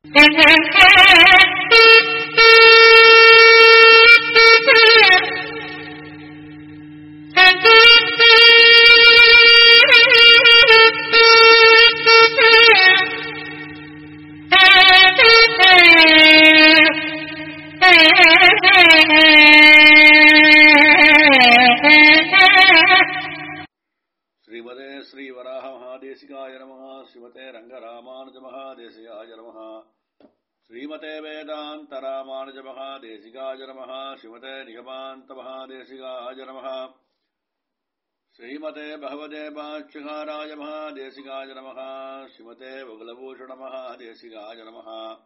ஸ்ரீமதே ஸ்ரீ வராக மகாதேசிகாய நம ஸ்ரீமதே ரங்கராமானுஜ மகாதேசிகாய நம ஸ்ரீமதே வேதாந்த ராமானுஜ மகாதேசிகாய நம ஸ்ரீமதே நிகமாந்த மகாதேசிகாய நம ஸ்ரீமதே பகவதே பாட்சிகாராய மகாதேசிகாய நம ஸ்ரீமதே வகுலபூஷண மகாதேசிகாய நம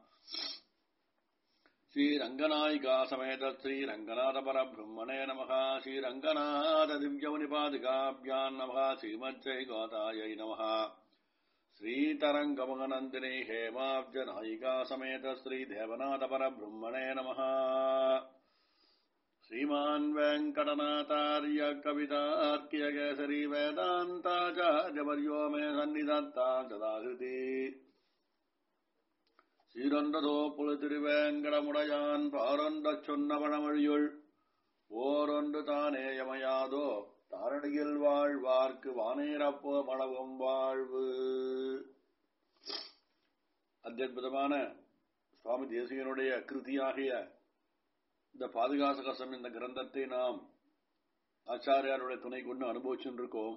ஸ்ரீரங்கநாயிகா சமேத ஸ்ரீரங்கநாத பரபிரம்மணே நம ஸ்ரீரங்கநாத திவ்யமுனிபாதிகாபியான் நம ஸ்ரீமஜ்ஜை கோதாயை நம ஸ்ரீதரங்கமகநந்தினி ஹேமாப்ஜ நாயிகா சமேத ஸ்ரீதேவநாத பரபிரம்மணே நம श्रीमान् वेङ्कटनाथार्य कवितार्क्यकेसरी वेदान्ताचार्यवर्यो मे सन्निधत्ता सदाहृति சீரொன்றதோ புல திருவேங்கடமுடையான் பாரொன்றச் சொன்ன பழமொழியுள் ஓரொன்று தானே யமையாதோ தாரணியில் வாழ்வார்க்கு வானேரப்போ மளவும் வாழ்வு அத்தியுதமான சுவாமி தேசிகனுடைய கிருதியாகிய இந்த பாதுகாசகசம் இந்த கிரந்தத்தை நாம் ஆச்சாரியாருடைய துணை கொண்டு அனுபவிச்சுருக்கோம்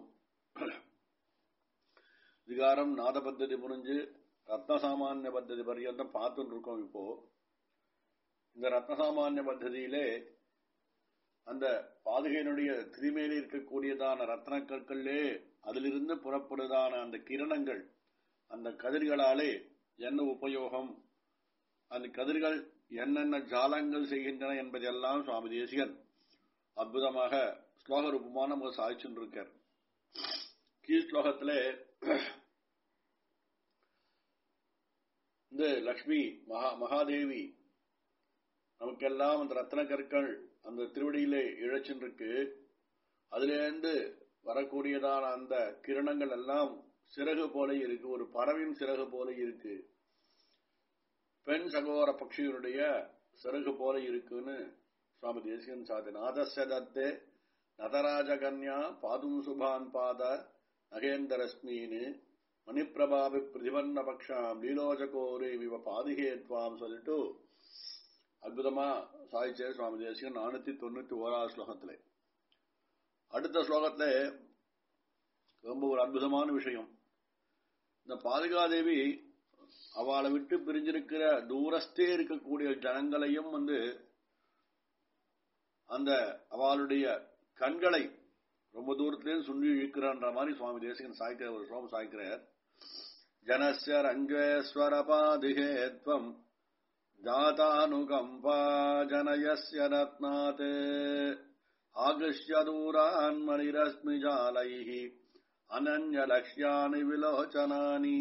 விகாரம் நாத பத்ததி முடிஞ்சு ரத்னசாமானிய பத்ததி பர்யந்தம் பார்த்துட்டு இருக்கோம் இப்போ இந்த ரத்னசாமானிய பத்ததியிலே அந்த பாதுகையினுடைய திருமேலி இருக்கக்கூடியதான ரத்ன கற்களே அதிலிருந்து புறப்படுதான அந்த கிரணங்கள் அந்த கதிர்களாலே என்ன உபயோகம் அந்த கதிர்கள் என்னென்ன ஜாலங்கள் செய்கின்றன என்பதெல்லாம் சுவாமி தேசிகன் அற்புதமாக ஸ்லோக ரூபமா நமக்கு சாதிச்சுருக்கார் கீழ் ஸ்லோகத்திலே இந்த லக்ஷ்மி மகா மகாதேவி நமக்கெல்லாம் அந்த ரத்ன கற்கள் அந்த திருவடியிலே இழைச்சின்றிருக்கு அதிலிருந்து வரக்கூடியதான அந்த கிரணங்கள் எல்லாம் சிறகு போல இருக்கு ஒரு பறவையின் சிறகு போல இருக்கு பெண் சகோதர பட்சிகளுடைய சிறகு போல இருக்குன்னு சுவாமி தேசிகன் சாதி நாதசதத்தே நதராஜகன்யா பாதும் சுபான் பாத நகேந்தரஸ்மீனு மணிப்பிரபாபி பிரதிபன்ன பக்ஷாம் லீலோஜகோரே விவ பாதுகேத்வாம் சொல்லிட்டு அற்புதமா சாதிச்சே சுவாமி தேசிகன் நானூத்தி தொண்ணூத்தி ஓராவது ஸ்லோகத்திலே அடுத்த ஸ்லோகத்துல ரொம்ப ஒரு அற்புதமான விஷயம் இந்த பாதுகாதேவி அவளை விட்டு பிரிஞ்சிருக்கிற தூரஸ்தே இருக்கக்கூடிய ஜனங்களையும் வந்து அந்த அவளுடைய கண்களை ரொம்ப தூரத்திலேயும் சுண்டி இழுக்கிறான்ற மாதிரி சுவாமி தேசிகன் சாய்க்கிற ஒரு ஸ்லோகம் சாய்க்கிறார் ஜனஸ்ய ரங்கேஸ்வர பாதிகேத்வம் ஜாதானுகம்பா ஜனயஸ்ய ரத்னாத் ஆகிருஷ்ய தூரான் மணிரஸ்மிஜாலைः அனன்யலக்ஷ்யானி விலோச்சனானி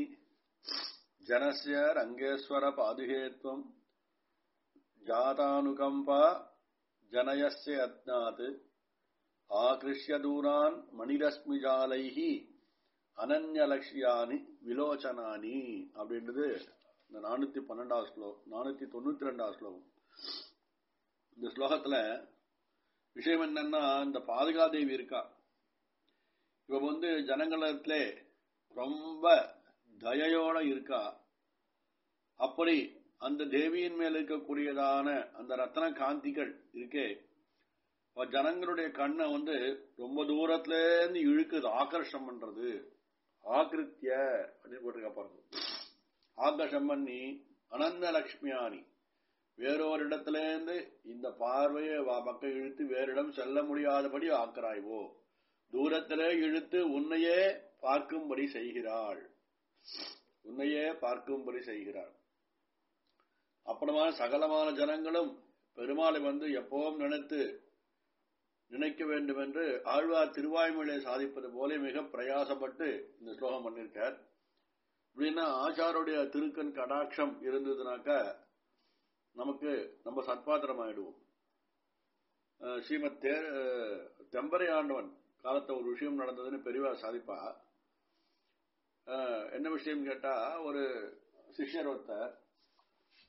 ஜனஸ்ய ரங்கேஸ்வர பாதுகேத்வம் ஜாதானுகம்பா ஜனயஸ்ய யத்னாத் ஆகிருஷ்ய தூரான் மணிரஸ்மிஜாலைः அனன்யலக்ஷ்யானி விலோச்சனானி அப்படின்றது இந்த நானூத்தி பன்னெண்டாவது ஸ்லோகம் நானூத்தி தொண்ணூத்தி ரெண்டாவது ஸ்லோகம் இந்த ஸ்லோகத்துல விஷயம் என்னன்னா இந்த பாதுகாதேவி இருக்கா இவ வந்து ஜனங்களத்துல ரொம்ப தயையோட இருக்கா அப்படி அந்த தேவியின் மேல் இருக்கக்கூடியதான அந்த ரத்ன காந்திகள் இருக்கே ஜனங்களுடைய கண்ணை வந்து ரொம்ப தூரத்துல இருந்து இழுக்குது ஆகர்ஷம் பண்றது ஆகிருத்திய அப்படின்னு போட்டிருக்கா பாருங்க ஆகர்ஷம் பண்ணி அனந்த லட்சுமியானி வேறொரு இடத்துல இருந்து இந்த பார்வையை மக்கள் இழுத்து வேறிடம் செல்ல முடியாதபடி ஆக்கிறாய்வோ தூரத்திலே இழுத்து உன்னையே பார்க்கும்படி செய்கிறாள் உன்னையே பார்க்கும்படி செய்கிறாள் அப்புறமா சகலமான ஜனங்களும் பெருமாளை வந்து எப்பவும் நினைத்து நினைக்க வேண்டும் என்று ஆழ்வார் திருவாய்மொழியை சாதிப்பது போல மிக பிரயாசப்பட்டு இந்த ஸ்லோகம் பண்ணிருக்கார் அப்படின்னா ஆச்சாருடைய திருக்கன் கடாட்சம் இருந்ததுனாக்க நமக்கு நம்ம சத்பாத்திரம் ஆயிடுவோம் ஸ்ரீமத் தேர் தெம்பரை ஆண்டவன் காலத்தை ஒரு விஷயம் நடந்ததுன்னு பெரியவா சாதிப்பா என்ன விஷயம் கேட்டா ஒரு சிஷ்யர் ஒருத்தர்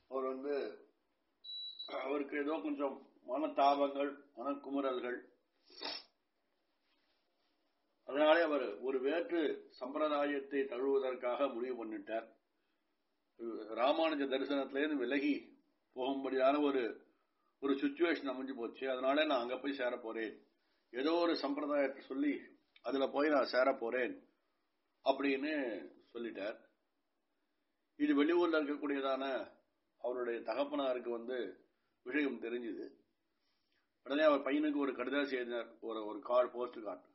அவர் வந்து அவருக்கு ஏதோ கொஞ்சம் மனத்தாபங்கள் மனக்குமுறல்கள் அதனாலே அவர் ஒரு வேற்று சம்பிரதாயத்தை தழுவுவதற்காக முடிவு பண்ணிட்டார் ராமானுஜ தரிசனத்திலேருந்து விலகி போகும்படியான ஒரு ஒரு சுச்சுவேஷன் அமைஞ்சு போச்சு அதனால நான் அங்க போய் சேர போறேன் ஏதோ ஒரு சம்பிரதாயத்தை சொல்லி அதுல போய் நான் சேர போறேன் அப்படின்னு சொல்லிட்டார் இது வெளியூர்ல இருக்கக்கூடியதான அவருடைய தகப்பனாருக்கு வந்து விஷயம் தெரிஞ்சுது உடனே அவர் பையனுக்கு ஒரு கடிதம் செய்தார் ஒரு ஒரு கார்டு போஸ்ட் கார்டு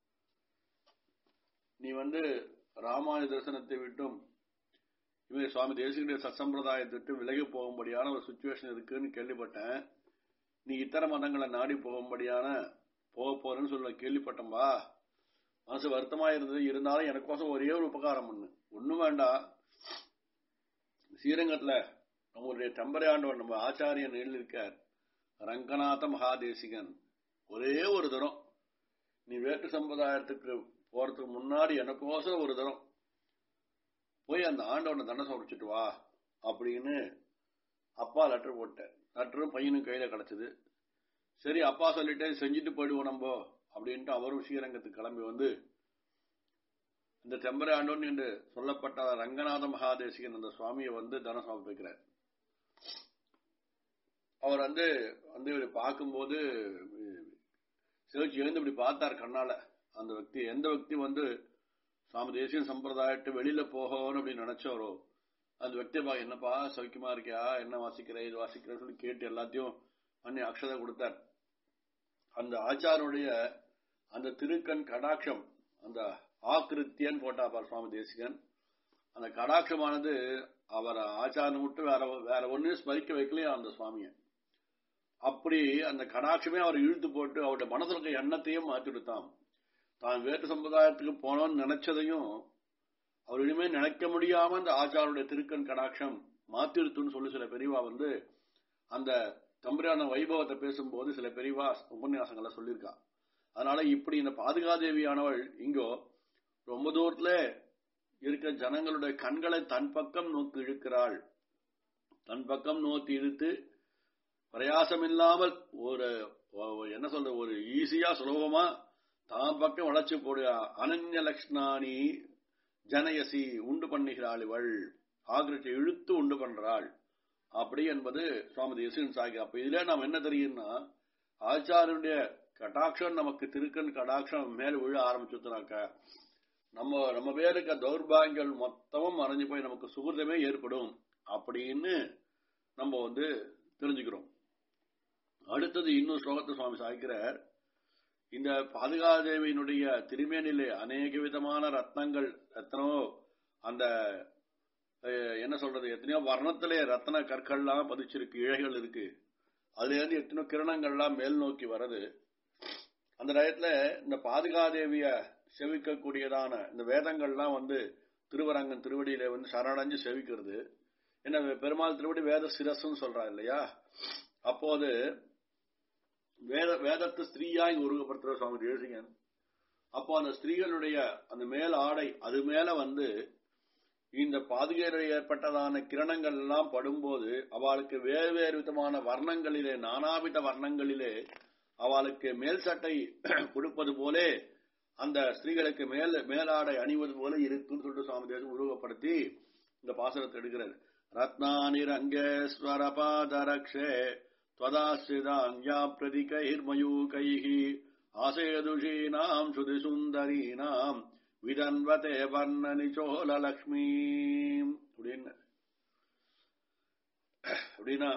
நீ வந்து ராமாயண தரிசனத்தை விட்டும் இவங்க சுவாமி தேசிகனுடைய சத்சம்பிரதாயத்தை விட்டு விலகி போகும்படியான ஒரு சுச்சுவேஷன் இருக்குன்னு கேள்விப்பட்டேன் நீ இத்தர மதங்களை நாடி போகும்படியான போக போறேன்னு சொல்ல கேள்விப்பட்டம்பா மனசு வருத்தமா இருந்தது இருந்தாலும் எனக்கோசம் ஒரே ஒரு உபகாரம் பண்ணு ஒண்ணும் வேண்டாம் ஸ்ரீரங்கத்துல நம்மளுடைய டெம்பரே ஆண்டவன் நம்ம ஆச்சாரியன் எழுதியிருக்கார் ரங்கநாத மகாதேசிகன் ஒரே ஒரு தரம் நீ வேட்டு சம்பிரதாயத்துக்கு போறதுக்கு முன்னாடி எனக்கோசம் ஒரு தரம் போய் அந்த ஆண்டவனை தண்டை முடிச்சுட்டு வா அப்படின்னு அப்பா லெட்டர் போட்டேன் லெட்டரும் பையனும் கையில கிடைச்சது சரி அப்பா சொல்லிட்டேன் செஞ்சுட்டு போயிடுவோம் நம்ம அப்படின்ட்டு அவரும் ஸ்ரீரங்கத்துக்கு கிளம்பி வந்து இந்த செம்பரை ஆண்டோன் என்று சொல்லப்பட்ட ரங்கநாத மகாதேசிகன் அந்த சுவாமியை வந்து தனம் சமர்ப்பிக்கிறார் அவர் வந்து வந்து இப்படி பார்க்கும்போது சிவச்சி எழுந்து இப்படி பார்த்தார் கண்ணால அந்த వ్యక్తి எந்த వ్యక్తి வந்து சுவாமி தேசிய சம்பிரதாயத்தை வெளியில போகணும் அப்படின்னு நினைச்சவரோ அந்த వ్యక్తి பா என்னப்பா சௌக்கியமா இருக்கியா என்ன வாசிக்கிற இது வாசிக்கிறேன்னு சொல்லி கேட்டு எல்லாத்தையும் பண்ணி அக்ஷதை கொடுத்தார் அந்த ஆச்சாரனுடைய அந்த திருக்கண் கடாட்சம் அந்த ஆக்கிருத்தியன் போட்டாப்பார் சுவாமி தேசிகன் அந்த கடாட்சமானது அவர் ஆச்சாரம் விட்டு வேற வேற ஒன்னையும் ஸ்மரிக்க வைக்கலையா அந்த சுவாமியை அப்படி அந்த கடாட்சமே அவர் இழுத்து போட்டு அவருடைய மனசுல இருக்க எண்ணத்தையும் மாற்றி கொடுத்தான் தான் வேற்று சம்பிரதாயத்துக்கு போனோம்னு நினைச்சதையும் அவர் இனிமே நினைக்க முடியாம அந்த ஆச்சாருடைய திருக்கண் கடாட்சம் மாத்திருத்துன்னு சொல்லி சில பெரியவா வந்து அந்த தம்பரியான வைபவத்தை பேசும்போது சில பெரியவா உபன்யாசங்களை சொல்லியிருக்கா அதனால இப்படி இந்த பாதுகாதேவியானவள் இங்கோ ரொம்ப தூரத்துல இருக்க ஜனங்களுடைய கண்களை தன் பக்கம் நோக்கி இழுக்கிறாள் தன் பக்கம் நோக்கி இழுத்து பிரயாசம் இல்லாமல் ஒரு என்ன சொல்ற ஒரு ஈஸியா சுலபமா தான் பக்கம் வளர்ச்சி போடு அனன்ய லக்ஷ்ணானி ஜனயசி உண்டு பண்ணுகிறாள் இவள் ஆகிரத்தை இழுத்து உண்டு பண்றாள் அப்படி என்பது சுவாமி தேசிகன் சாகி அப்ப இதுல நாம் என்ன தெரியும்னா ஆச்சாரியனுடைய கடாட்சம் நமக்கு திருக்கண் கடாட்சம் மேல விழ ஆரம்பிச்சுனாக்க நம்ம நம்ம பேருக்க தௌர்பாகியங்கள் மொத்தமும் மறைஞ்சு போய் நமக்கு சுகிருதமே ஏற்படும் அப்படின்னு நம்ம வந்து தெரிஞ்சுக்கிறோம் அடுத்தது இன்னும் ஸ்லோகத்தை சுவாமி சாய்க்கிறார் இந்த பாதுகாதேவியினுடைய திருமேனிலே அநேக விதமான ரத்னங்கள் எத்தனோ அந்த என்ன சொல்றது எத்தனையோ வர்ணத்திலே ரத்ன கற்கள்லாம் பதிச்சிருக்கு இழைகள் இருக்கு அதுல இருந்து எத்தனையோ கிரணங்கள்லாம் மேல் நோக்கி வருது அந்த டயத்துல இந்த பாதுகாதேவிய செவிக்கக்கூடியதான இந்த வேதங்கள்லாம் வந்து திருவரங்கன் திருவடியில வந்து சரணடைஞ்சு செவிக்கிறது என்ன பெருமாள் திருவடி வேத சிரஸ்ன்னு சொல்றா இல்லையா அப்போது வேத வேதத்து ஸ்திரீயாய் உருவப்படுத்துற சுவாமி தேசிகன் அப்போ அந்த ஸ்திரீகளுடைய அந்த மேல் ஆடை அது மேல வந்து இந்த பாதுகையில் ஏற்பட்டதான கிரணங்கள் எல்லாம் படும்போது அவளுக்கு வேறு வேறு விதமான வர்ணங்களிலே நானாவித வர்ணங்களிலே அவளுக்கு மேல் சட்டை கொடுப்பது போலே அந்த ஸ்திரீகளுக்கு மேல் மேலாடை அணிவது போல இருக்குன்னு சொல்லிட்டு சுவாமி தேசம் உருவப்படுத்தி இந்த பாசனத்தை எடுக்கிறார் ரத்னானி ரங்கேஸ்வர பாதரக்ஷே त्वदाश्रितान्या प्रतिकैर्मयूकैः आसेदुषीणाम् श्रुतिसुन्दरीणाम् விதன்வதே வர்ணனி சோழலக்ஷ்மீம் அப்படின்னு அப்படின்னா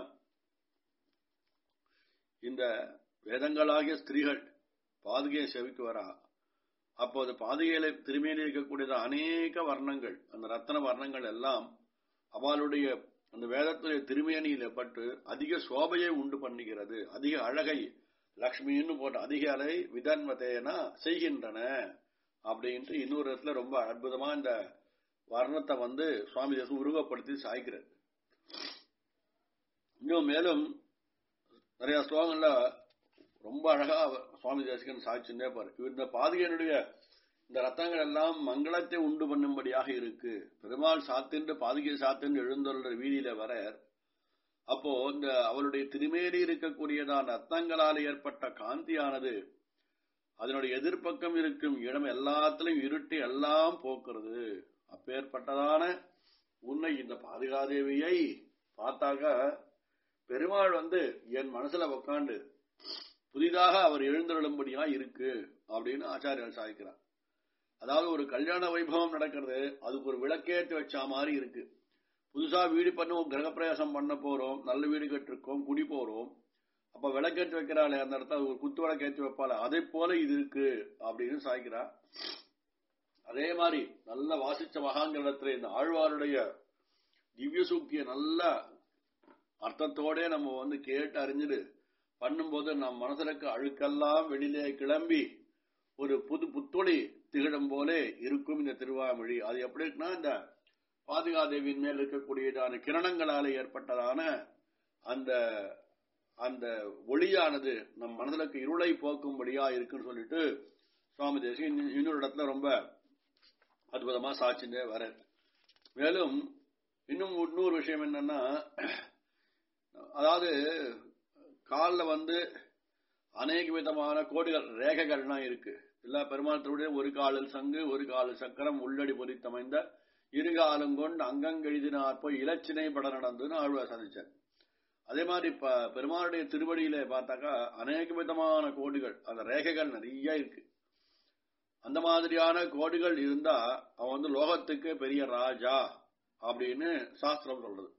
இந்த வேதங்களாகிய ஸ்திரீகள் பாதுகையை செவிக்கு வரா அப்போது பாதுகையில திருமையில இருக்கக்கூடியது அநேக வர்ணங்கள் அந்த ரத்தன வர்ணங்கள் எல்லாம் அவளுடைய அந்த வேதத்துடைய திருமேனியில பட்டு அதிக சோபையை உண்டு பண்ணுகிறது அதிக அழகை லக்ஷ்மின்னு போட்ட அதிக அலை விதன்வதேனா செய்கின்றன அப்படின்ட்டு இன்னொரு இடத்துல ரொம்ப அற்புதமா இந்த வர்ணத்தை வந்து சுவாமி தேசம் உருவப்படுத்தி சாய்க்கிறார் இன்னும் மேலும் நிறைய ஸ்லோகங்கள்ல ரொம்ப அழகா சுவாமி தேசிகன் சாய்ச்சுட்டே பாரு இந்த பாதுகையினுடைய இந்த ரத்தங்கள் எல்லாம் மங்களத்தை உண்டு பண்ணும்படியாக இருக்கு பெருமாள் சாத்தின்று பாதுகை சாத்தின்று எழுந்தொல்ற வீதியில வர அப்போ இந்த அவளுடைய திருமேனி இருக்கக்கூடியதான ரத்னங்களால் ஏற்பட்ட காந்தியானது அதனுடைய எதிர்ப்பக்கம் இருக்கும் இடம் எல்லாத்திலும் இருட்டு எல்லாம் போக்குறது அப்பேற்பட்டதான உன்னை இந்த பாதுகாதேவியை பார்த்தாக்க பெருமாள் வந்து என் மனசுல உக்காண்டு புதிதாக அவர் எழுந்தருளும்படியா இருக்கு அப்படின்னு ஆச்சாரியர் சாதிக்கிறார் அதாவது ஒரு கல்யாண வைபவம் நடக்கிறது அதுக்கு ஒரு விளக்கேற்றி வச்ச மாதிரி இருக்கு புதுசா வீடு பண்ணுவோம் கிரகப்பிரவேசம் பண்ண போறோம் நல்ல வீடு கட்டிருக்கோம் குடி போறோம் அப்ப விளக்கேற்றி வைக்கிறாளே அந்த இடத்துல ஒரு குத்து விளக்கேற்றி வைப்பாள் அதை போல இது இருக்கு அப்படின்னு சாய்க்கிறா அதே மாதிரி நல்ல வாசிச்ச மகாங்கிரத்துல இந்த ஆழ்வாருடைய திவ்ய சூக்திய நல்ல அர்த்தத்தோட நம்ம வந்து கேட்டு அறிஞ்சிடு பண்ணும்போது நம் மனசுல இருக்க அழுக்கெல்லாம் வெளியிலே கிளம்பி ஒரு புது புத்தொளி திகழும் போலே இருக்கும் இந்த திருவாமொழி அது எப்படி இருக்குன்னா இந்த பாதுகாதேவியின் மேல் இருக்கக்கூடியதான கிரணங்களால ஏற்பட்டதான அந்த அந்த ஒளியானது நம் மனதிலுக்கு இருளை போக்கும்படியா இருக்குன்னு சொல்லிட்டு சுவாமி தேசியம் இன்னும் இன்னொரு இடத்துல ரொம்ப அற்புதமா சாட்சிண்டே வர மேலும் இன்னும் இன்னொரு விஷயம் என்னன்னா அதாவது காலில் வந்து அநேக விதமான கோடுகள் ரேகைகள்லாம் இருக்கு எல்லா பெருமாளத்துடைய ஒரு காலில் சங்கு ஒரு காலில் சக்கரம் உள்ளடி பொறித்தமைந்த இருகாலம் கொண்டு அங்கங்கெழுதினார் போய் இலச்சினை பட நடந்துன்னு ஆழ்வார் சந்திச்சார் அதே மாதிரி இப்ப பெருமாளுடைய திருவடியில பார்த்தாக்கா அநேக விதமான கோடுகள் அந்த ரேகைகள் நிறைய இருக்கு அந்த மாதிரியான கோடுகள் இருந்தா அவன் வந்து லோகத்துக்கு பெரிய ராஜா அப்படின்னு சாஸ்திரம் சொல்றது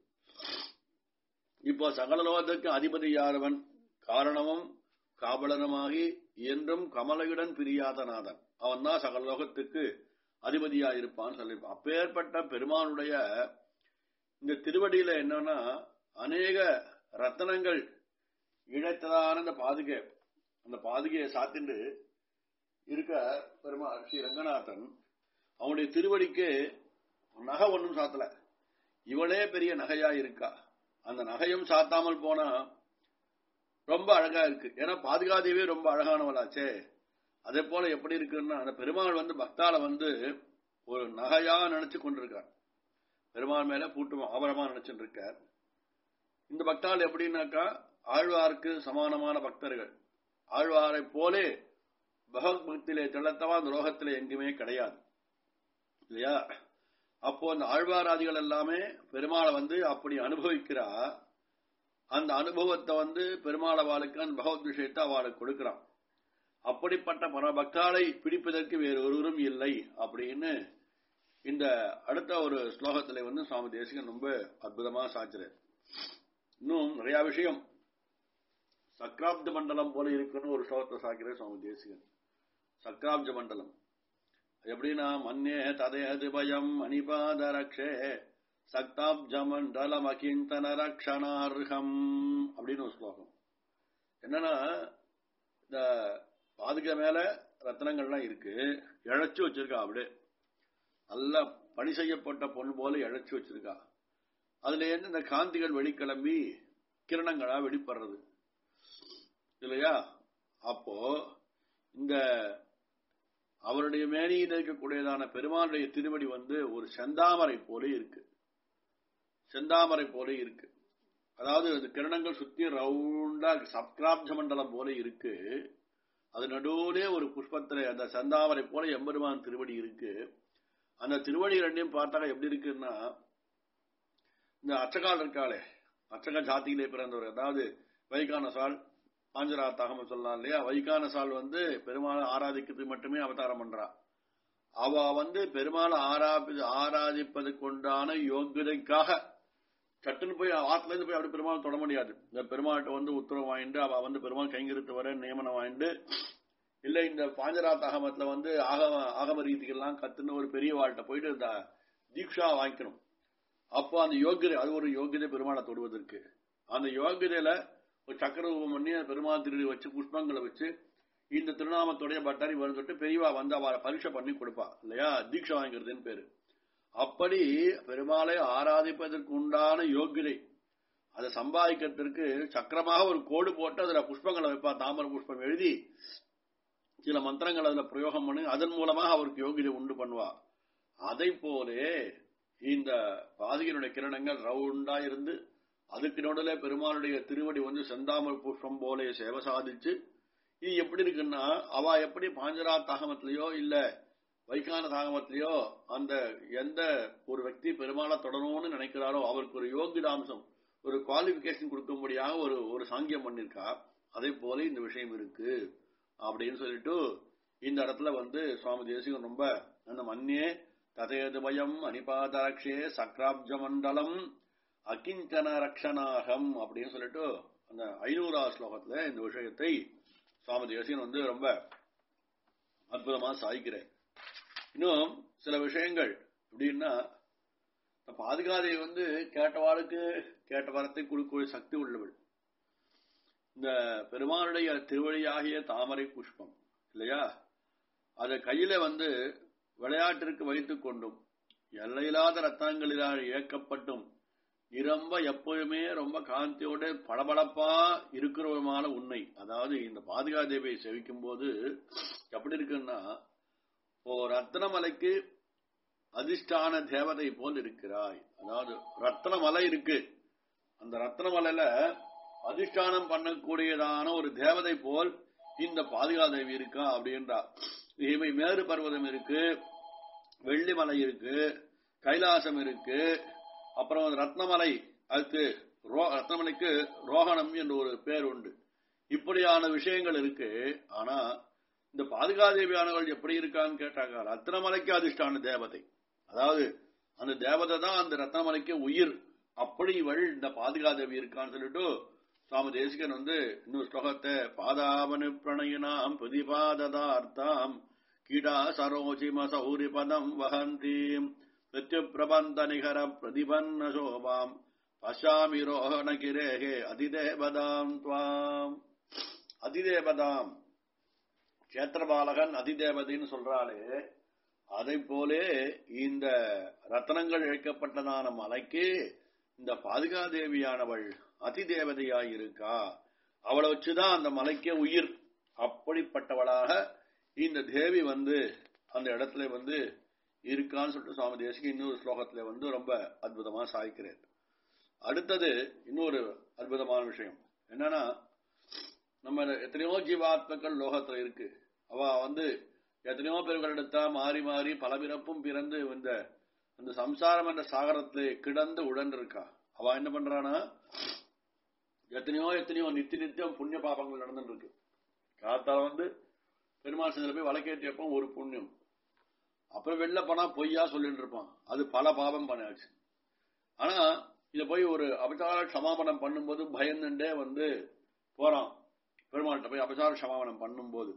இப்போ சகல லோகத்துக்கு அதிபதியானவன் காரணமும் காவலனுமாகி என்றும் கமலையுடன் பிரியாதநாதன் அவன் தான் சகல லோகத்துக்கு அதிபதியா இருப்பான்னு சொல்லியிருப்பான் அப்பேற்பட்ட பெருமானுடைய இந்த திருவடியில என்னன்னா அநேக ரத்தனங்கள் இழைத்ததான அந்த பாதுகை அந்த பாதுகையை சாத்திண்டு இருக்க பெருமாள் ஸ்ரீ ரங்கநாதன் அவனுடைய திருவடிக்கு நகை ஒன்றும் சாத்தல இவளே பெரிய நகையா இருக்கா அந்த நகையும் சாத்தாமல் போனா ரொம்ப அழகா இருக்கு ஏன்னா பாதுகாதேவே ரொம்ப அழகானவளாச்சே அதே போல எப்படி இருக்குன்னா அந்த பெருமாள் வந்து பக்தால வந்து ஒரு நகையா நினைச்சு கொண்டிருக்கார் பெருமாள் மேல பூட்டு ஆபரமா நினைச்சுட்டு இருக்கார் இந்த பக்தால் எப்படின்னாக்கா ஆழ்வாருக்கு சமானமான பக்தர்கள் ஆழ்வாரை போலே பகவத் பக்தியிலே திளத்தவா அந்த லோகத்திலே எங்குமே கிடையாது இல்லையா அப்போ அந்த ஆழ்வாராதிகள் எல்லாமே பெருமாளை வந்து அப்படி அனுபவிக்கிறா அந்த அனுபவத்தை வந்து பெருமாள் அவளுக்கு அந்த பகவத் விஷயத்தை அவளுக்கு கொடுக்கிறான் அப்படிப்பட்ட பரபக்தாளை பிடிப்பதற்கு வேறு ஒருவரும் இல்லை அப்படின்னு இந்த அடுத்த ஒரு ஸ்லோகத்துல வந்து சுவாமி தேசிகன் ரொம்ப அற்புதமா சாச்சுறார் இன்னும் நிறைய விஷயம் சக்ராப்த மண்டலம் போல இருக்குன்னு ஒரு ஸ்லோகத்தை சாக்கிறார் சுவாமி தேசிகன் சக்ராப்ஜ மண்டலம் எப்படின்னா மன்னே ததேது பயம் அனிபாத ரக்ஷே சக்தாப்ஜ மண்டலம் அகிந்தன ரக்ஷணார்ஹம் அப்படின்னு ஒரு ஸ்லோகம் என்னன்னா இந்த பாதுகை மேல ரத்னங்கள்லாம் இருக்கு இழைச்சு வச்சிருக்கா அப்படியே நல்ல பணி செய்யப்பட்ட பொண்ணு போல இழைச்சு வச்சிருக்கா அதுல இருந்து இந்த காந்திகள் வெளிக்கிளம்பி கிரணங்களா வெளிப்படுறது இல்லையா அப்போ இந்த அவருடைய மேனியில் இருக்கக்கூடியதான பெருமாளுடைய திருவடி வந்து ஒரு செந்தாமரை போல இருக்கு செந்தாமரை போல இருக்கு அதாவது அந்த கிரணங்கள் சுத்தி ரவுண்டா சப்கிராப்ஜ மண்டலம் போல இருக்கு அது நடுவுலே ஒரு புஷ்பத்திலே அந்த செந்தாமரை போல எம்பெருமான் திருவடி இருக்கு அந்த திருவடி ரெண்டையும் பார்த்தாக்க எப்படி இருக்குன்னா இந்த அச்சகால் இருக்காளே அச்சக ஜாத்தியிலே பிறந்தவர் அதாவது வைகானசால் பாஞ்சராத்தாகம் சொல்லலாம் இல்லையா வைகானசால் வந்து பெருமாளை ஆராதிக்கிறதுக்கு மட்டுமே அவதாரம் பண்றா அவ வந்து பெருமாளை ஆராபி ஆராதிப்பதுக்கு உண்டான யோகியதைக்காக சட்டுன்னு போய் ஆத்துல இருந்து போய் அப்படி பெருமாள் தொட முடியாது இந்த பெருமாள்கிட்ட வந்து உத்தரவு வாங்கிட்டு அவ வந்து பெருமாள் கைங்கரித்து வர நியமனம் வாங்கிட்டு இல்ல இந்த பாஞ்சராத் அகமத்துல வந்து ஆகம ஆகம ரீதிகள்லாம் கத்துன்னு ஒரு பெரிய வாழ்கிட்ட போயிட்டு இந்த தீக்ஷா வாங்கிக்கணும் அப்போ அந்த யோகியதை அது ஒரு யோகியதை பெருமாளை தொடுவதற்கு அந்த யோகியதையில ஒரு சக்கரரூபம் பண்ணி பெருமாள் திருடி வச்சு புஷ்பங்களை வச்சு இந்த திருநாமத்துடைய பட்டாரி வரும்னு சொல்லிட்டு பெரியவா வந்து அவளை பரீட்சை பண்ணி கொடுப்பா இல்லையா தீட்சை வாங்கிறதுன்னு பேரு அப்படி பெருமாளை ஆராதிப்பதற்கு உண்டான யோகியதை அதை சம்பாதிக்கிறதுக்கு சக்கரமாக ஒரு கோடு போட்டு அதுல புஷ்பங்களை வைப்பா தாமர புஷ்பம் எழுதி சில மந்திரங்கள் அதுல பிரயோகம் பண்ணி அதன் மூலமாக அவருக்கு யோகியதை உண்டு பண்ணுவா அதை போலே இந்த பாதிகனுடைய கிரணங்கள் ரவுண்டா இருந்து அதுக்கு நடுவில் பெருமாளுடைய திருவடி வந்து செந்தாமல் புஷ்பம் போல சேவை சாதிச்சு இது எப்படி இருக்குன்னா அவ எப்படி பாஞ்சரா தாகமத்திலேயோ இல்ல வைகான தாகமத்திலேயோ அந்த எந்த ஒரு వ్యక్తి பெருமாளை தொடரணும்னு நினைக்கிறாரோ அவருக்கு ஒரு யோகிதாம்சம் ஒரு குவாலிபிகேஷன் கொடுக்கும்படியாக ஒரு ஒரு சாங்கியம் பண்ணிருக்கா அதே போல இந்த விஷயம் இருக்கு அப்படின்னு சொல்லிட்டு இந்த இடத்துல வந்து சுவாமி தேசிகன் ரொம்ப அந்த மன்னே ததேதுபயம் அனிபாதரக்ஷே சக்ராப்ஜ மண்டலம் அகிஞ்சன ரக்ஷனாகம் அப்படின்னு சொல்லிட்டு அந்த ஐநூறா ஸ்லோகத்துல இந்த விஷயத்தை சுவாமி தேசிகன் வந்து ரொம்ப அற்புதமா சாய்க்கிறேன் இன்னும் சில விஷயங்கள் எப்படின்னா பாதுகாதை வந்து கேட்டவாளுக்கு கேட்ட வரத்தை கொடுக்கக்கூடிய சக்தி உள்ளவள் இந்த பெருமானுடைய திருவழியாகிய தாமரை புஷ்பம் இல்லையா அதை கையில வந்து விளையாட்டிற்கு வைத்துக் கொண்டும் எல்லையில்லாத ரத்தனங்களினால் இயக்கப்பட்டும் நிரம்ப எப்பொழுதுமே ரொம்ப காந்தியோட பளபளப்பா இருக்கிறவமான உண்மை அதாவது இந்த பாதுகா தேவியை செவிக்கும் போது எப்படி இருக்குன்னா ஓ ரத்னமலைக்கு அதிஷ்டான தேவதை போல் இருக்கிறாய் அதாவது ரத்னமலை இருக்கு அந்த ரத்னமலையில அதிஷ்டானம் பண்ணக்கூடியதான ஒரு தேவதை போல் இந்த பாதுகா தேவி இருக்கா அப்படின்றா இவை மேறு பர்வதம் இருக்கு வெள்ளிமலை இருக்கு கைலாசம் இருக்கு அப்புறம் ரத்னமலை அதுக்கு ரத்னமலைக்கு ரோகணம் என்று ஒரு பேர் உண்டு இப்படியான விஷயங்கள் இருக்கு ஆனா இந்த பாதுகாதேவியானவள் எப்படி இருக்கான்னு கேட்டாங்க ரத்னமலைக்கு அதிர்ஷ்டான தேவதை அதாவது அந்த தேவதை தான் அந்த ரத்னமலைக்கு உயிர் அப்படி இவள் இந்த பாதுகாதேவி இருக்கான்னு சொல்லிட்டு சுவாமி தேசிகன் வந்து இன்னொரு ஸ்லோகத்தை பாதாவனு பிரணயினாம் பிரதிபாததார்த்தாம் கீடா சரோஜிம சௌரி பதம் வகந்தீம் பிரபந்த நிகர பிரதிபன்ன சோபாம் பசாமி ரோஹண கிரேகே அதிதேவதாம் துவாம் அதிதேவதாம் கஷேத்திரபாலகன் அதிதேவதின்னு சொல்றாளே அதை போலே இந்த ரத்தனங்கள் இழைக்கப்பட்டதான மலைக்கு இந்த பாதுகாதேவியானவள் அதிதேவதையாயிருக்கா அவளை வச்சுதான் அந்த மலைக்கே உயிர் அப்படிப்பட்டவளாக இந்த தேவி வந்து அந்த இடத்துல வந்து இருக்கான்னு சொல்லிட்டு சுவாமி தேசிக்கு இன்னொரு ஸ்லோகத்துல வந்து ரொம்ப அற்புதமா சாய்க்கிறேன் அடுத்தது இன்னொரு அற்புதமான விஷயம் என்னன்னா நம்ம எத்தனையோ ஜீவாத்மக்கள் லோகத்துல இருக்கு அவ வந்து எத்தனையோ பேர்களிடத்தா மாறி மாறி பல பிறப்பும் பிறந்து இந்த அந்த சம்சாரம் என்ற சாகரத்திலே கிடந்து உழன்றிருக்கா அவ என்ன பண்றானா எத்தனையோ எத்தனையோ நித்தி நித்தியம் புண்ணிய பாபங்கள் நடந்துட்டு இருக்கு காத்தால வந்து பெருமாள் சந்திர போய் வழக்கேற்றியப்போ ஒரு புண்ணியம் அப்புறம் வெளில போனா பொய்யா சொல்லிட்டு இருப்பான் அது பல பாவம் பண்ணாச்சு ஆனா இத போய் ஒரு அபச்சார க்ஷமாபணம் பண்ணும்போது பயந்துட்டே வந்து போறான் பெருமாள்கிட்ட போய் அபச்சார க்ஷமாபணம் பண்ணும்போது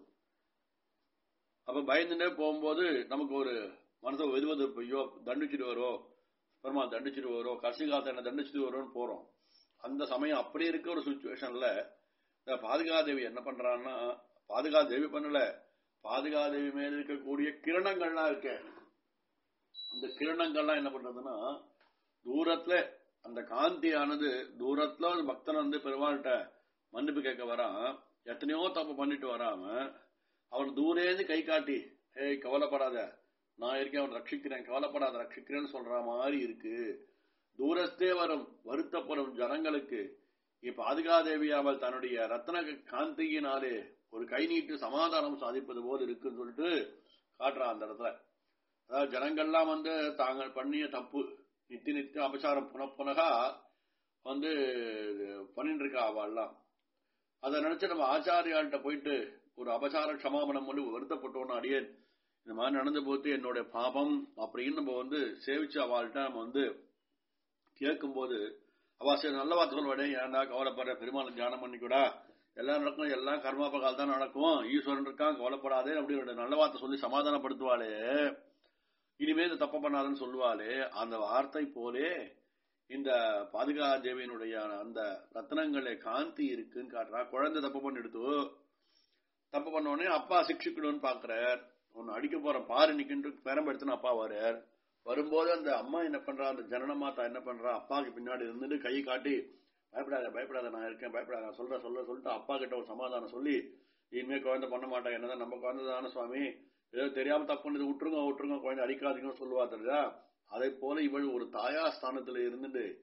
அப்ப பயந்துட்டே போகும்போது நமக்கு ஒரு மனசை வெதுவது ஐயோ தண்டிச்சுட்டு வரோ பெருமாள் தண்டிச்சுட்டு வரோ கடைசி காலத்தை என்ன தண்டிச்சுட்டு வரோன்னு போறோம் அந்த சமயம் அப்படி இருக்க ஒரு சுச்சுவேஷன்ல இந்த பாதுகாதேவி என்ன பண்றான்னா பாதுகாதேவி பண்ணல பாதுகாதேவி மேல இருக்கக்கூடிய கிரணங்கள்லாம் இருக்க அந்த கிரணங்கள்லாம் என்ன பண்றதுன்னா தூரத்துல அந்த காந்தியானது தூரத்துல ஒரு பக்தன் வந்து பெருமாள்கிட்ட மன்னிப்பு கேட்க வரான் எத்தனையோ தப்பு பண்ணிட்டு வராம அவன் தூரேந்து கை காட்டி ஏய் கவலைப்படாத நான் இருக்கேன் அவன் ரட்சிக்கிறேன் கவலைப்படாத ரட்சிக்கிறேன்னு சொல்ற மாதிரி இருக்கு தூரத்தே வரும் வருத்தப்படும் ஜனங்களுக்கு பாதுகாதேவி அவள் தன்னுடைய ரத்ன காந்தியினாலே ஒரு கை நீட்டு சமாதானம் சாதிப்பது போல் இருக்குன்னு சொல்லிட்டு காட்டுறான் அந்த இடத்துல அதாவது ஜனங்கள்லாம் வந்து தாங்கள் பண்ணிய தப்பு நித்தி நித்திய அபசாரம் புனப்புனகா வந்து பண்ணிட்டு இருக்கா அவள்லாம் அதை நினைச்சு நம்ம ஆச்சாரியாள்கிட்ட போயிட்டு ஒரு அபசார க்ஷமாபனம் பண்ணி வருத்தப்பட்டோன்னு அடியேன் இந்த மாதிரி நடந்து போத்து என்னுடைய பாபம் அப்படின்னு நம்ம வந்து சேவிச்சு அவள்கிட்ட நம்ம வந்து கேட்கும்போது அவ சரி நல்ல வார்த்தை சொல்லுவாடே ஏன்டா கவலைப்படுற பெருமாள் தியானம் பண்ணிக்கூடா எல்லாம் நடக்கும் எல்லாம் கர்மாபகால் தான் நடக்கும் ஈஸ்வரன் இருக்கான் கவலைப்படாதே அப்படி ஒரு நல்ல வார்த்தை சொல்லி சமாதானப்படுத்துவாளே இனிமே இந்த தப்ப பண்ணாதுன்னு சொல்லுவாளே அந்த வார்த்தை போலே இந்த பாதுகா தேவியனுடைய அந்த ரத்னங்களே காந்தி இருக்குன்னு காட்டுறா குழந்தை தப்பு பண்ணி எடுத்து தப்பு பண்ண உடனே அப்பா சிக்ஷிக்கணும்னு பாக்குறார் ஒன்னு அடிக்க போறேன் பாரு நிக்கின்ற பெரம்பெடுத்துன்னு அப்பா வர்றார் வரும்போது அந்த அம்மா என்ன பண்றா அந்த ஜனன மாதா என்ன பண்றா அப்பாவுக்கு பின்னாடி இருந்துட்டு கை காட்டி பயப்படாத பயப்படாத நான் இருக்கேன் பயப்படாத நான் சொல்ற சொல்ல சொல்லிட்டு அப்பா கிட்ட ஒரு சமாதானம் சொல்லி இனிமே குழந்தை பண்ண மாட்டேன் என்னதான் நம்ம குழந்தை தானே சுவாமி ஏதோ தெரியாம தப்பு பண்ணது விட்டுருங்க விட்டுருங்க குழந்தை அடிக்காதீங்கன்னு சொல்லுவா தெரியா அதே போல இவள் ஒரு தாயா ஸ்தானத்துல இருந்துட்டு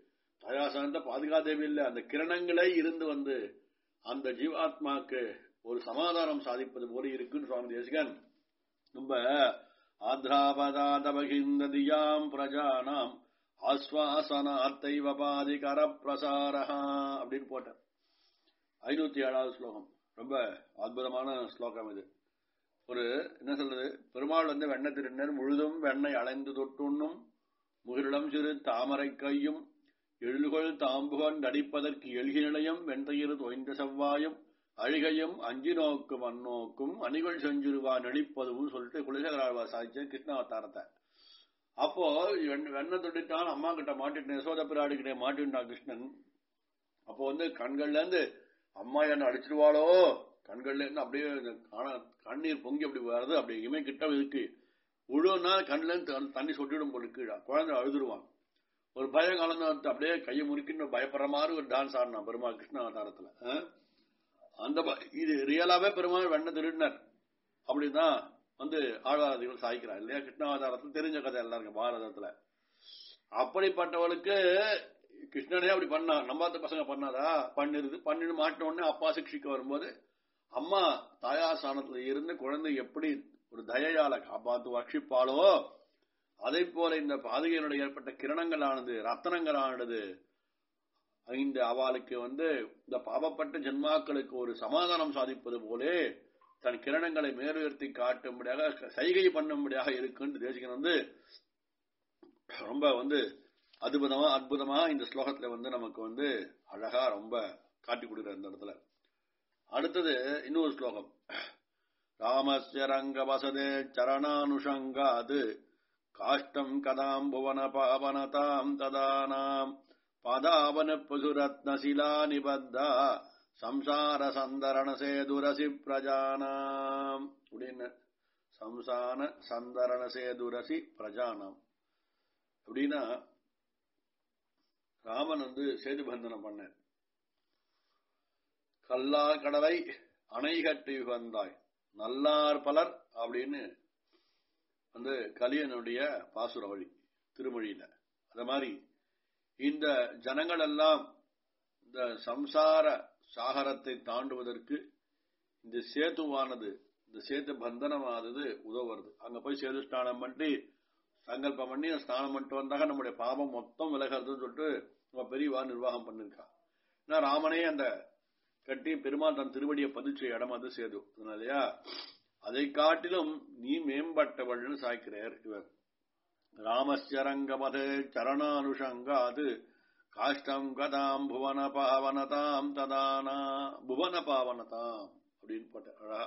தயாசாந்த பாதுகாதேவி இல்ல அந்த கிரணங்களே இருந்து வந்து அந்த ஜீவாத்மாக்கு ஒரு சமாதானம் சாதிப்பது போல இருக்குன்னு சுவாமி தேசிகன் நம்ம ஆத்ராபதாதபகிந்ததியாம் பிரஜானாம் ஆஸ்வாசனார்த்தைவ பாதிகர பிரசாரஹா அப்படின்னு போட்டார் ஐநூத்தி ஏழாவது ஸ்லோகம் ரொம்ப அற்புதமான ஸ்லோகம் இது ஒரு என்ன சொல்றது பெருமாள் வந்து வெண்ண திருநர் முழுதும் வெண்ணை அலைந்து தொட்டுண்ணும் முகிரிடம் சிறு தாமரை கையும் எழுகொள் தாம்புகன் நடிப்பதற்கு எழுகி நிலையம் வெண்தயிறு தொய்ந்த செவ்வாயும் அழிகையும் அஞ்சு நோக்கும் அந்நோக்கும் அணிகள் செஞ்சிருவா நடிப்பதும் சொல்லிட்டு குலசேகராழ்வா சாதிச்ச கிருஷ்ணாவதாரத்தை அப்போ வெண்ண தொட்டிட்டான் அம்மா கிட்ட மாட்டிட்டேன் யசோத பிராடி கிட்ட மாட்டிட்டான் கிருஷ்ணன் அப்போ வந்து கண்கள்ல இருந்து அம்மா என்ன அடிச்சிருவாளோ கண்கள்ல இருந்து அப்படியே கண்ணீர் பொங்கி அப்படி வருது அப்படி இமை கிட்ட இருக்கு உழுவுனா கண்ணுல இருந்து தண்ணி சொட்டிடும் போல கீழே குழந்தை அழுதுருவான் ஒரு பயம் கலந்து வந்து அப்படியே கையை முறுக்கின்னு பயப்படுற மாதிரி ஒரு டான்ஸ் ஆடினான் பெருமாள் கிருஷ்ண அவதாரத்துல அந்த இது ரியலாவே பெருமாள் வெண்ண திருடினார் அப்படிதான் வந்து ஆழ்வாரதிகள் சாய்க்கிறார் இல்லையா கிருஷ்ணாவதாரத்துல தெரிஞ்ச கதை எல்லாருக்கும் பாரதத்துல அப்படிப்பட்டவளுக்கு கிருஷ்ணனே அப்படி பண்ணா நம்பாத்த பசங்க பண்ணாதா பண்ணிருது பண்ணிட்டு மாட்டின உடனே அப்பா சிக்ஷிக்க வரும்போது அம்மா தாயாசானத்துல இருந்து குழந்தை எப்படி ஒரு தயையால காப்பாத்து ரட்சிப்பாளோ அதே போல இந்த பாதுகையினுடைய ஏற்பட்ட கிரணங்களானது ரத்தனங்களானது இந்த அவளுக்கு வந்து இந்த பாவப்பட்ட ஜென்மாக்களுக்கு ஒரு சமாதானம் சாதிப்பது போலே தன் கிரணங்களை மேலுயர்த்தி காட்டும்படியாக சைகை பண்ணும்படியாக இருக்குன்னு தேசிகன் வந்து ரொம்ப வந்து அற்புதமா அற்புதமா இந்த ஸ்லோகத்துல வந்து நமக்கு வந்து அழகா ரொம்ப காட்டி கொடுக்குற இந்த இடத்துல அடுத்தது இன்னொரு ஸ்லோகம் ராமஸ்ய ரங்க வசதே சரணானுஷங்காது காஷ்டம் கதாம் புவன பாவனதாம் ததானாம் பாதாவன பசுரத்னசிலா நிபத்தா சம்சார சந்தரண சேதுரசி பிரஜானாம் அப்படின்னு சம்சான சந்தரண சேதுரசி பிரஜானாம் அப்படின்னா ராமன் வந்து சேது பந்தனம் பண்ண கல்லா கடலை அணை கட்டி வந்தாய் நல்லார் பலர் அப்படின்னு வந்து கலியனுடைய பாசுர வழி திருமொழியில அத மாதிரி இந்த ஜனங்கள் எல்லாம் இந்த சம்சார சாகரத்தை தாண்டுவதற்கு இந்த சேத்துவானது இந்த சேத்து பந்தனமானது உதவுறது அங்க போய் சேது ஸ்நானம் பண்ணி சங்கல்பம் பண்ணி ஸ்நானம் பண்ணிட்டு வந்தாக நம்முடைய பாவம் மொத்தம் விலகிறதுன்னு சொல்லிட்டு நம்ம பெரியவா நிர்வாகம் பண்ணிருக்கா ஏன்னா ராமனே அந்த கட்டி பெருமாள் தன் திருவடியை பதிச்ச இடம் அது சேது இல்லையா அதை காட்டிலும் நீ மேம்பட்டவள்னு சாய்க்கிறார் இவர் ராமஸ்யரங்கமது சரணானுஷங்காது காஷ்டம் கதாம் புவன பாவனதாம் ததானா புவன பாவனதாம் அப்படின்னு போட்ட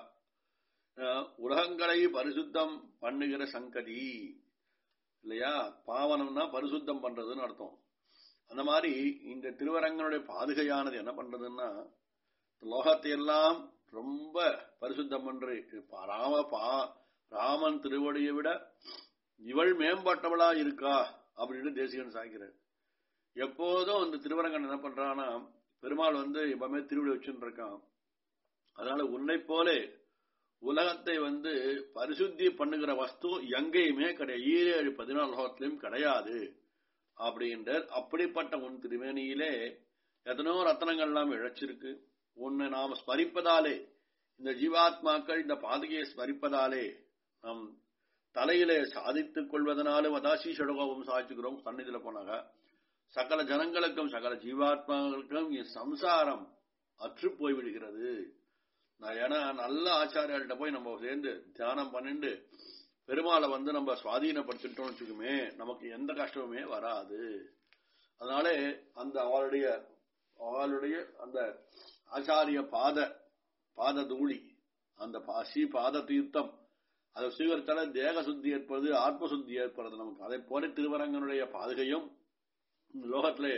உலகங்களை பரிசுத்தம் பண்ணுகிற சங்கதி இல்லையா பாவனம்னா பரிசுத்தம் பண்றதுன்னு அர்த்தம் அந்த மாதிரி இந்த திருவரங்கனுடைய பாதுகையானது என்ன பண்றதுன்னா லோகத்தை எல்லாம் ரொம்ப பரிசுத்தம் பண்ற ராம பா ராமன் திருவடியை விட இவள் மேம்பட்டவளா இருக்கா அப்படின்னு தேசிகன் சாய்க்கிறார் எப்போதும் அந்த திருவரங்கன் என்ன பண்றான்னா பெருமாள் வந்து எப்பவுமே திருவிழி வச்சுட்டு இருக்கான் அதனால உன்னை போலே உலகத்தை வந்து பரிசுத்தி பண்ணுகிற வஸ்து எங்கேயுமே கிடையாது ஈரேழு பதினாலு லோகத்திலும் கிடையாது அப்படின்ற அப்படிப்பட்ட உன் திருமேனியிலே எத்தனோ ரத்தனங்கள் எல்லாம் இழைச்சிருக்கு உன்னை நாம் ஸ்மரிப்பதாலே இந்த ஜீவாத்மாக்கள் இந்த பாதகையை ஸ்மரிப்பதாலே நாம் தலையிலே சாதித்துக் கொள்வதனாலும் அதாசி சடகோபம் சாதிச்சுக்கிறோம் சன்னிதில போனாங்க சகல ஜனங்களுக்கும் சகல ஜீவாத்மாக்களுக்கும் சம்சாரம் அற்று போய்விடுகிறது நான் ஏன்னா நல்ல ஆச்சாரியாள்கிட்ட போய் நம்ம சேர்ந்து தியானம் பண்ணிட்டு பெருமாளை வந்து நம்ம சுவாதீனப்படுத்திட்டோம்னு வச்சுக்குமே நமக்கு எந்த கஷ்டமுமே வராது அதனால அந்த அவளுடைய அவளுடைய அந்த ஆச்சாரிய பாத பாத தூளி அந்த பாசி பாத தீர்த்தம் அதை சுவீகரித்தால தேக சுத்தி ஏற்படுது ஆத்ம சுத்தி ஏற்படுறது நமக்கு அதை போல திருவரங்கனுடைய பாதுகையும் லோகத்திலே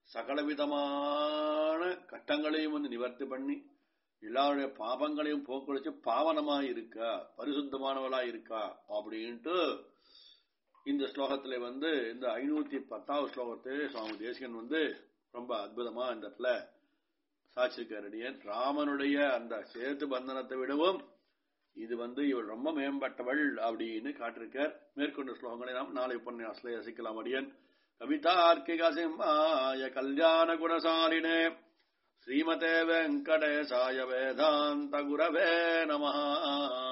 சகலவிதமான கட்டங்களையும் வந்து நிவர்த்தி பண்ணி எல்லாருடைய பாபங்களையும் போக்குவரச்சு பாவனமா இருக்கா பரிசுத்தமானவளா இருக்கா அப்படின்ட்டு இந்த ஸ்லோகத்துல வந்து இந்த ஐநூத்தி பத்தாவது ஸ்லோகத்தை சுவாமி தேசிகன் வந்து ரொம்ப அற்புதமா இந்த இடத்துல சாட்சிருக்காரடியன் ராமனுடைய அந்த சேத்து பந்தனத்தை விடவும் இது வந்து இவள் ரொம்ப மேம்பட்டவள் அப்படின்னு காட்டிருக்கார் மேற்கொண்ட ஸ்லோகங்களை நாம் நாளை உபன்யாசல ரசிக்கலாம் அடியன் கவிதார்க்கிக சிம்மாய கல்யாண குணசாலினே ஸ்ரீமதே வெங்கடேசாய வேதாந்த குரவே நமஹா